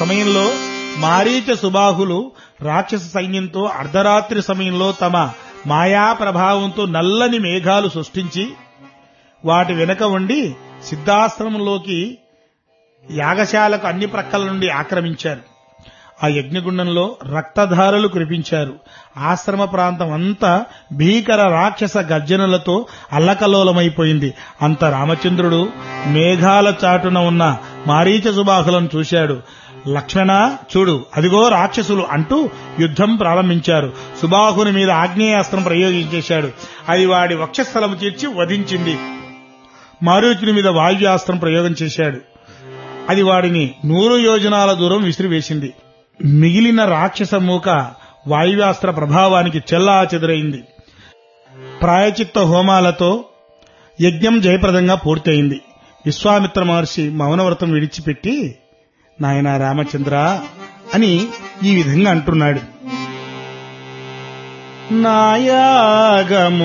సమయంలో మారీచ సుబాహులు రాక్షస సైన్యంతో అర్ధరాత్రి సమయంలో తమ మాయా ప్రభావంతో నల్లని మేఘాలు సృష్టించి వాటి వెనుక ఉండి సిద్ధాశ్రమంలోకి యాగశాలకు అన్ని ప్రక్కల నుండి ఆక్రమించారు ఆ యజ్ఞగుండంలో రక్తధారలు కురిపించారు ఆశ్రమ ప్రాంతం అంతా భీకర రాక్షస గర్జనలతో అల్లకల్లోలమైపోయింది అంత రామచంద్రుడు మేఘాల చాటున ఉన్న మారీచ సుబాహులను చూశాడు లక్ష్మణ చూడు అదిగో రాక్షసులు అంటూ యుద్ధం ప్రారంభించారు సుబాహుని మీద ఆగ్నేయాస్త్రం ప్రయోగించేశాడు అది వాడి వక్షస్థలము తీర్చి వధించింది మారుచుని మీద వాయువ్యాస్త్రం ప్రయోగం చేశాడు అది వాడిని నూరు యోజనాల దూరం విసిరివేసింది మిగిలిన రాక్షస మూక వాయువ్యాస్త్ర ప్రభావానికి చెల్లా చెదురైంది ప్రాయచిత్త హోమాలతో యజ్ఞం జయప్రదంగా పూర్తయింది విశ్వామిత్ర మహర్షి మౌనవ్రతం విడిచిపెట్టి నాయన రామచంద్ర అని ఈ విధంగా అంటున్నాడు నాయాగము